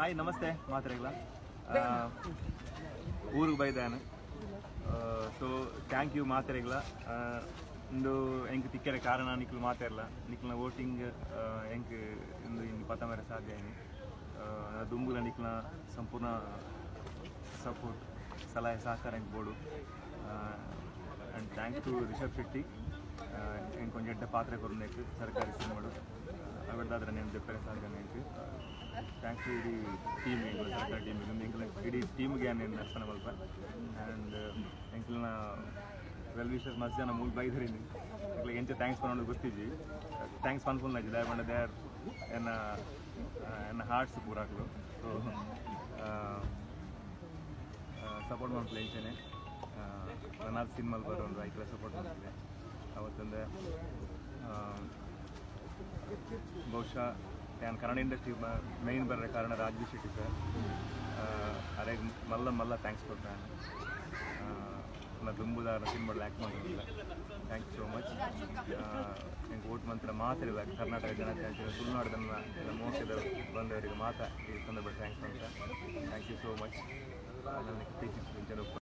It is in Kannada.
ಹಾಯ್ ನಮಸ್ತೆ ಮಾತ್ರೆಗಳ ಊರಿಗೆ ಬೈದಾನೆ ಸೊ ಥ್ಯಾಂಕ್ ಯು ಮಾತ್ರೆಗಳ ಇಂದು ಎಂಕ್ ತಿಕ್ಕರೆ ಕಾರಣ ನಿಕ್ಲು ಮಾತಾಡಲ್ಲ ನಿಕ್ಲ ವೋಟಿಂಗ್ ಎಂಕ್ ಇಂದು ಇನ್ನು ಪತ್ತ ಮೇರೆ ಸಾಧ್ಯ ಏನು ದುಂಬುಲ ನಿಕ್ಲ ಸಂಪೂರ್ಣ ಸಪೋರ್ಟ್ ಸಲಹೆ ಸಹಕಾರ ಎಂಕ್ ಬೋಡು and thank to Rishab Shetty ಎಂಕ್ ಕೊಂಚ ಎಡ್ಡ ಪಾತ್ರೆ ಕೊರನೇಕ್ ಸರ್ಕಾರಿ ಸಿನಿಮಾಡು ಅವರದಾದ್ರೆ నేను చెప్పారు సార్ నేను ಥ್ಯಾಂಕ್ಸ್ ಟು ಇಡೀ ಟೀಮ್ ಎಂಕ್ಲ ಸರ್ಕಾರಿ ಟೀಮ್ ಎಂಕ್ಲ ಇಡೀ ಟೀಮ್ಗೆ నేను ನಡ್ಸನ ಮಲ್ಪ ಆ್ಯಂಡ್ ಎಂಕ್ಲನ ವೆಲ್ ವಿಶಸ್ ಮಸ್ತ್ ಜನ ಮೂಲ್ ಬೈದ್ರಿಂದ ಎಂಕ್ಲಿಗೆ ಎಂಚ ಥ್ಯಾಂಕ್ಸ್ ಕೊನೊಂಡು ಗೊತ್ತಿದ್ವಿ ಥ್ಯಾಂಕ್ಸ್ ಪನ್ಫುಲ್ ನಜ್ಜಿ ದಯಮಾಡ ದೇ ಆರ್ ಎನ್ನ ಎನ್ನ ಹಾರ್ಟ್ಸ್ ಪೂರಾಕ್ಲು ಸೊ ಸಪೋರ್ಟ್ ಮಾಡ್ಲಿ ಎಂಚನೆ ನನ್ನ ಸಿನಿಮಾಲ್ ಬರೋದು ಐಕ್ಲ ಸಪೋರ್ಟ್ ಮಾಡ್ತಿದ್ದೆ ಅವತ್ತಂದೆ ಬಹುಶಃ ನಾನು ಕನ್ನಡ ಇಂಡಸ್ಟ್ರಿ ಮೈನ್ ಬರೋ ಕಾರಣ ರಾಜ್ವಿ ಶೆಟ್ಟಿ ಸರ್ ಅರೆಗೆ ಮಲ್ಲ ಮಲ್ಲ ಥ್ಯಾಂಕ್ಸ್ ಕೊಡ್ತಾನೆ ನಾ ದುಂಬುದಾರ ಸಿನಿಮಾ ಆ್ಯಕ್ಟ್ ಮಾಡಿಲ್ಲ ಥ್ಯಾಂಕ್ ಯು ಸೋ ಮಚ್ ನಂಗೆ ಓಟ್ ಮಂತ್ರ ಮಾತಾಡಿಲ್ಲ ಕರ್ನಾಟಕ ಜನತೆ ತುಳುನಾಡದನ್ನ ಮೋಸದ ಬಂದವರಿಗೆ ಮಾತಾ ಈ ಸಂದರ್ಭ ಥ್ಯಾಂಕ್ಸ್ ಅಂತ ಥ್ಯಾಂಕ್ ಯು ಸೋ ಮಚ್ ನನಗೆ ಟೀಚಿಂಗ್